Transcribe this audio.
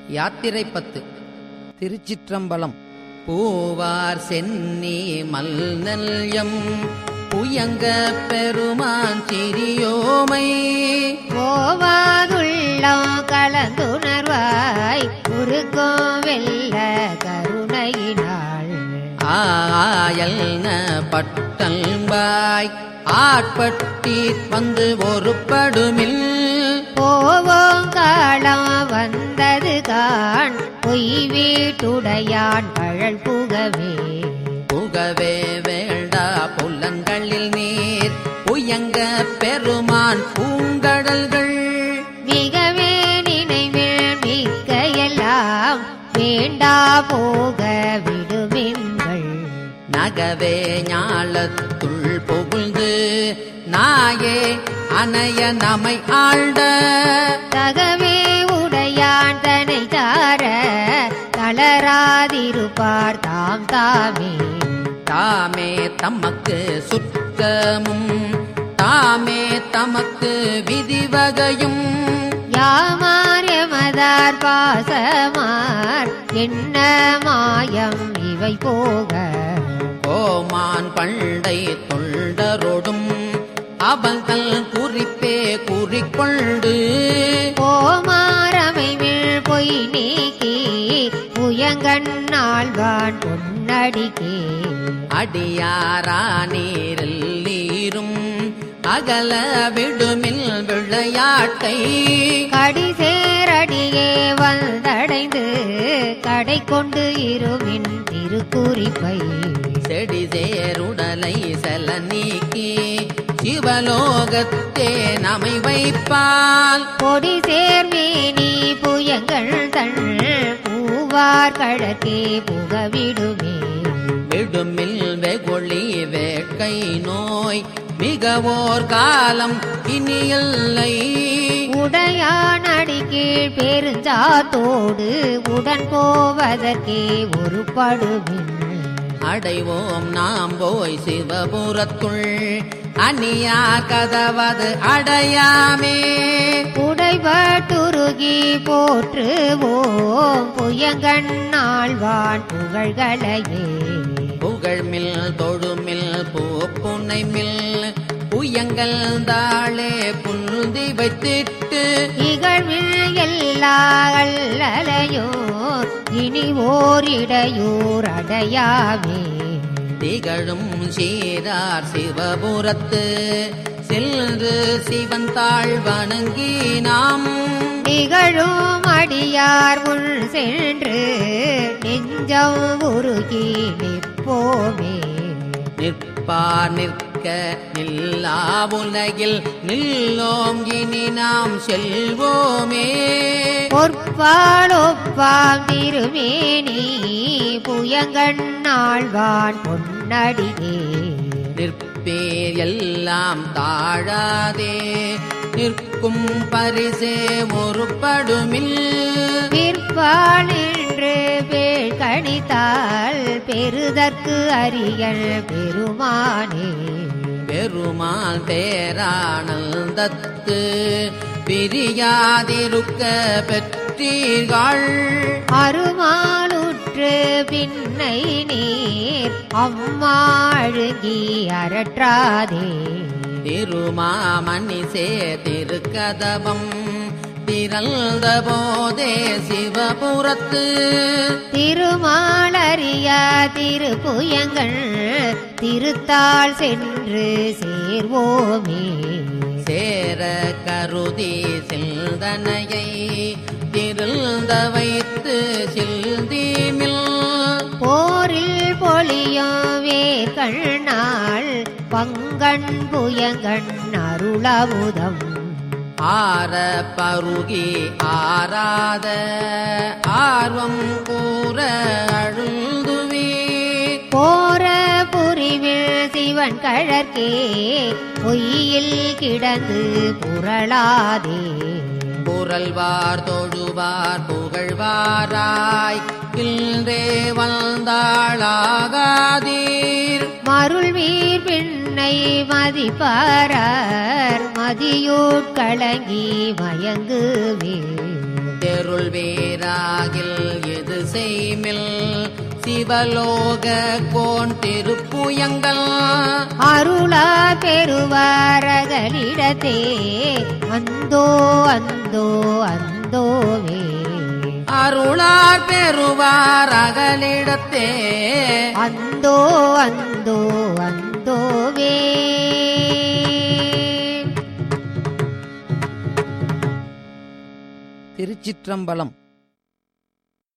யாத்திரை பத்து திருச்சிற்றம்பலம் பூவார் சென்னி மல்நல்யம் புயங்க பெருமான் சிறியோமை போவாதுள்ளம் கலந்துணர்வாய் உருக்கும் வெல்ல கருணையினாள் ஆயல்ன பட்டல்பாய் ஆட்பட்டி வந்து ஒரு படுமில் போவோம் காலம் வந்தது காண் பொய் வீட்டுடையான் பழல் புகவே புகவே வேண்டா புல்லங்களில் நீர் புயங்க பெருமான் பூங்கடல்கள் மிகவே நினைவில் மிக்க எல்லாம் வேண்டா போக விடுமின்கள் நகவே ஞாலத்துள் புகுந்து நாயே அணைய நமை ஆழ்ந்த தகவே உடையான் தனை தார தளராதிருப்பார் தாம் தாமே தாமே தமக்கு சுற்றமும் தாமே தமக்கு விதிவகையும் யாமார் எமதார் பாசமார் என்ன மாயம் இவை போக கோமான் பண்டை தொண்டரொடும் அவங்கள் குறிப்பே குறிக்கொண்டு கோமாரமைவில் பொய் நீக்கி புயங்கண்ணாழ்வான் பொன்னடிக்கே அடியாரா நீரில் நீரும் அகல விடுமில் விளையாட்டை கடிசேரடியே வந்தடைந்து கடை கொண்டு இருமின் திருக்குறிப்பை செடி சேருடலை செல நீக்கி சிவலோகத்தே நமை வைப்பால் கொடி சேர்மேனி புயங்கள் தன் பூவார் கழக்கே புகவிடுமே விடுமில் வெகுளி வேட்கை நோய் மிகவோர் காலம் இனியில்லை உடையான் அடிக்கீழ் பெருஞ்சாத்தோடு உடன் போவதற்கே ஒரு படுமின் அடைவோம் நாம் போய் சிவபுரத்துள் அந்நியா கதவது அடையாமே உடைபட்டுருகி போற்றுவோம் புயங்கண்ணாழ்வான் புகழ்களையே புகழ்மில் தொழுமில் பூப்புனைமில் புயங்கள் தாளே புல்தி வைத்திட்டு இகழ்வில் எல்லா அல்லலையோ இனி ஓரிடையூர் அடையாமே திகழும் சீரார் சிவபுரத்து சென்று சிவன் தாழ் வணங்கி நாம் நிகழும் அடியார் உள் சென்று நெஞ்சம் உருகி நிற்போமே நிற்பார் நிற்க நில்லா உலகில் நில்லோம் இனி நாம் செல்வோமே பொற்பாலொப்பாம் திருமேனி புயங்கண்ணாழ்வான் பொன்னடியே நிற்பேர் எல்லாம் தாழாதே நிற்கும் பரிசே ஒரு படுமில் பிற்பால் நின்று பேழ் கணித்தால் பெறுதற்கு அரியல் பெருமானே பெருமாள் பேரானந்தத்து பிரியாதிருக்க பெற்றீர்கள் அருமாலுற்று பின்னை நீர் அம்மா அழுகி அரற்றாதே திருமாமணிசே திருக்கதவம் திரள்த போதே சிவபுரத்து திருமாலறிய திருப்புயங்கள் திருத்தாள் சென்று சேர்வோமே சேர கருதி சிந்தனையை திருந்த வைத்து சில்தீமில் போரில் பொழியும் வேர்கண்ணாள் பங்கண் புயங்கண் அருளமுதம் ஆர பருகி ஆராத ஆர்வம் கூற அழுந்துவே போர புரிவில் சிவன் கழற்கே பொய்யில் கிடந்து புரளாதே புரள்வார் தொழுவார் புகழ்வாராய் இன்றே வந்தாளாகாதீர் மருள் வீர் பின்னை மதிப்பாரர் மதியூட்கலங்கி மயங்குவே தெரு இருள் வேறாகில் எது செய்மில் சிவலோக கோன் திருப்புயங்கள் அருளா பெறுவாரகளிடத்தே அந்தோ அந்தோ அந்தோவே அருளார் பெறுவார் அகலிடத்தே அந்தோ அந்தோ அந்தோவே திருச்சிற்றம்பலம்